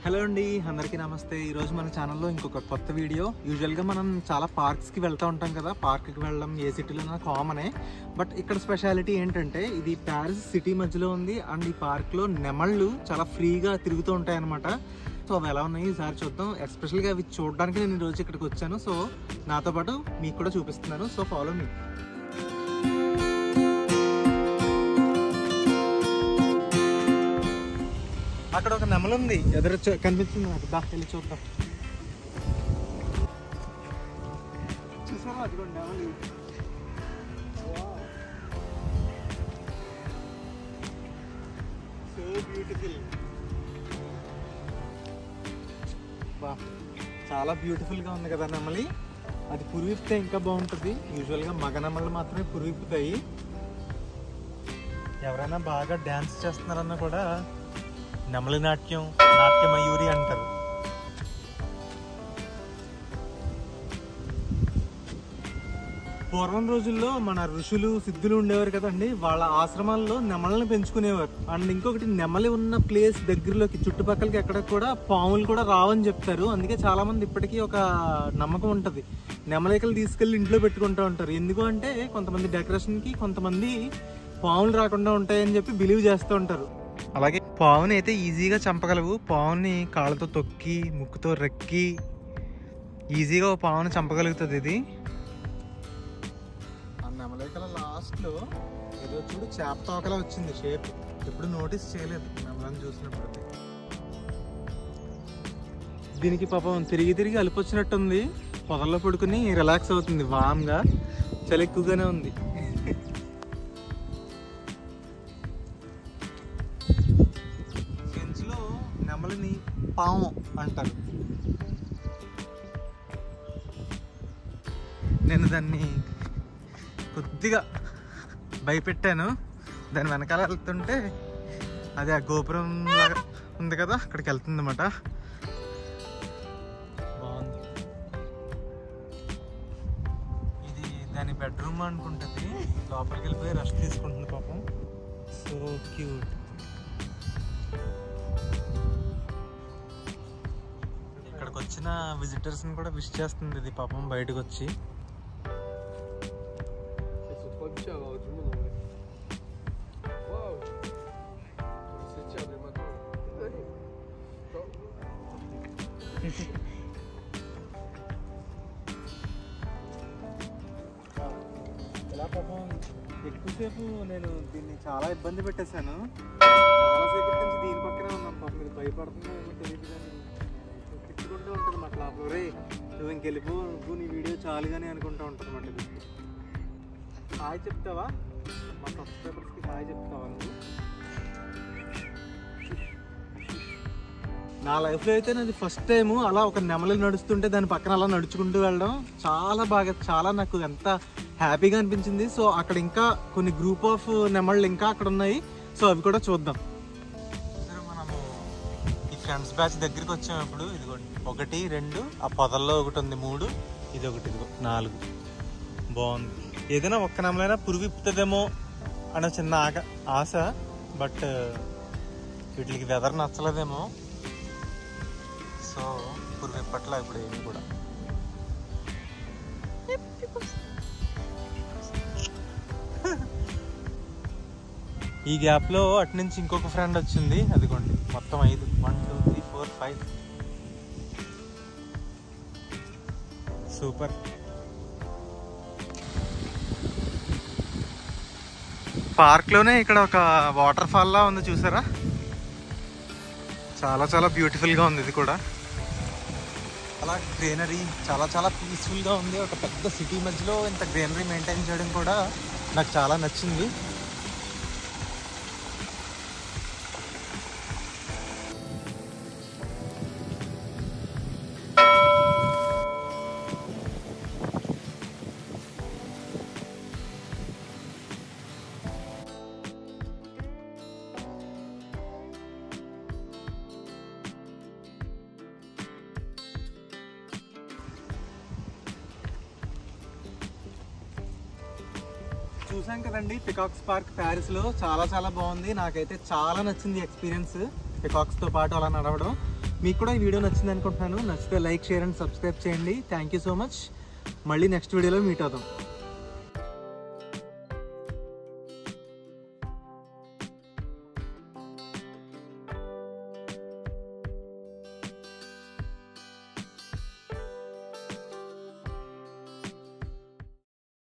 Hello అండి అందరికీ నమస్తే ఈరోజు మన ఛానల్లో ఇంకొక కొత్త వీడియో యూజువల్గా మనం చాలా పార్క్స్కి వెళ్తూ ఉంటాం కదా పార్క్కి వెళ్ళడం ఏ సిటీలో కామనే బట్ ఇక్కడ స్పెషాలిటీ ఏంటంటే ఇది ప్యారిస్ సిటీ మధ్యలో ఉంది అండ్ ఈ పార్క్లో నెమళ్ళు చాలా ఫ్రీగా తిరుగుతూ ఉంటాయి అనమాట సో అవి ఎలా ఉన్నాయి ఈసారి చూద్దాం ఎస్పెషల్గా అవి చూడడానికి నేను ఈరోజు ఇక్కడికి వచ్చాను సో నాతో పాటు మీకు కూడా చూపిస్తున్నాను సో ఫాలో మీ అక్కడ ఒక నెమలు ఉంది ఎదురు చూ- కనిపిస్తుంది నాకు దా వెళ్ళి చూద్దాం చూసారా అదిగోండి నెమలి సో బ్యూటిఫుల్ బా చాలా బ్యూటిఫుల్గా ఉంది కదా నెమలి అది పురివిప్తే ఇంకా బాగుంటుంది యూజువల్గా మగ నెమళ్ళు మాత్రమే పురివిప్పుతాయి ఎవరైనా బాగా డ్యాన్స్ చేస్తున్నారన్నా కూడా నెమలి నాట్యం నాట్య మయూరి అంటారు పూర్వం రోజుల్లో మన ఋషులు సిద్ధులు ఉండేవారు కదండి వాళ్ళ ఆశ్రమాల్లో నెమలని పెంచుకునేవారు అండ్ ఇంకొకటి నెమలి ఉన్న ప్లేస్ దగ్గరలోకి చుట్టుపక్కలకి ఎక్కడ కూడా పాములు కూడా రావని చెప్తారు అందుకే చాలా మంది ఇప్పటికీ ఒక నమ్మకం ఉంటది నెమలికలు తీసుకెళ్లి ఇంట్లో పెట్టుకుంటూ ఉంటారు ఎందుకు అంటే కొంతమంది డెకరేషన్ కి కొంతమంది పాములు రాకుండా ఉంటాయని చెప్పి బిలీవ్ చేస్తూ ఉంటారు అలాగే పావుని అయితే ఈజీగా చంపగలవు పావుని కాళ్ళతో తొక్కి ముక్కుతో రెక్కి ఈజీగా ఓ పావుని చంపగలుగుతుంది ఇది ఆ నెమలికల లాస్ట్లో ఏదో చూడు చేప తోకలా వచ్చింది షేప్ ఎప్పుడు నోటీస్ చేయలేదు నెమలని చూసినప్పుడు దీనికి పాపం తిరిగి తిరిగి అలిపొచ్చినట్టుంది పొదల్లో పడుకుని రిలాక్స్ అవుతుంది వామ్గా చలి ఎక్కువగానే ఉంది ఫ్రెంచ్లో నెమలిని పాము అంటారు నేను దాన్ని కొద్దిగా భయపెట్టాను దాని వెనకాల వెళ్తుంటే అది ఆ గోపురం లాగా ఉంది కదా అక్కడికి వెళ్తుంది అనమాట బాగుంది ఇది దాని బెడ్రూమ్ అనుకుంటుంది లోపలికి వెళ్ళిపోయి రెస్ట్ తీసుకుంటుంది పాపం సో క్యూట్ ఇక్కడికి వచ్చిన విజిటర్స్ ని కూడా విష్ చేస్తుంది ఇది పాపం బయటకు వచ్చి Elles sont trop bien alors, du monde en vrai. Waouh On s'étire dès maintenant. Allez. Ciao. ఎలా పాపం ఎక్కువసేపు నేను దీన్ని చాలా ఇబ్బంది పెట్టేశాను చాలా సేపటి నుంచి దీని పక్కనే ఉన్నాను పాపం ఇది భయపడుతుందో ఏమో తెలియదు కానీ తిట్టుకుంటూ ఉంటుంది మాట లోపల రే నువ్వు ఇంకెళ్ళిపో నువ్వు నీ వీడియో చాలు కానీ అనుకుంటూ ఉంటుంది మాట ఇది హాయ్ చెప్తావా మా సబ్స్క్రైబర్స్కి హాయ్ చెప్తావా నువ్వు నా లైఫ్లో అయితే నాది ఫస్ట్ టైం అలా ఒక నెమలి నడుస్తుంటే దాని పక్కన అలా నడుచుకుంటూ వెళ్ళడం చాలా బాగా చాలా నాకు ఎంత హ్యాపీగా అనిపించింది సో అక్కడ ఇంకా కొన్ని గ్రూప్ ఆఫ్ నెమళ్ళు ఇంకా అక్కడ ఉన్నాయి సో అవి కూడా చూద్దాం మనము ఈ ఫ్రెండ్స్ బ్యాచ్ దగ్గరికి వచ్చాము ఇదిగోండి ఒకటి రెండు ఆ పొదల్లో ఒకటి ఉంది మూడు ఇది ఒకటి ఇదిగో నాలుగు బాగుంది ఏదైనా ఒక్క నెమలైనా పురుగు ఇప్పుతుందేమో అన్న చిన్న ఆక ఆశ బట్ వీటికి వెదర్ నచ్చలేదేమో సో పురుగు ఇప్పట్లా ఇప్పుడు ఏమి కూడా ఈ గ్యాప్ లో అటు నుంచి ఇంకొక ఫ్రెండ్ వచ్చింది అదిగోండి మొత్తం ఐదు one two three four five super park లోనే ఇక్కడ ఒక వాటర్ ఫాల్ లా ఉంది చూసారా చాలా చాలా బ్యూటిఫుల్ గా ఉంది ఇది కూడా అలా గ్రీనరీ చాలా చాలా పీస్ఫుల్ గా ఉంది ఒక పెద్ద సిటీ మధ్యలో ఇంత గ్రీనరీ మెయింటైన్ చేయడం కూడా నాకు చాలా నచ్చింది చూసాం కదండి పికాక్స్ పార్క్ ప్యారిస్ లో చాలా చాలా బాగుంది నాకైతే చాలా నచ్చింది ఎక్స్పీరియన్స్ పికాక్స్ తో పాటు అలా నడవడం మీకు కూడా ఈ వీడియో నచ్చింది అనుకుంటున్నాను నచ్చితే లైక్ షేర్ అండ్ సబ్స్క్రైబ్ చేయండి థ్యాంక్ యూ సో మచ్ మళ్ళీ నెక్స్ట్ వీడియోలో మీట్ అవుదాం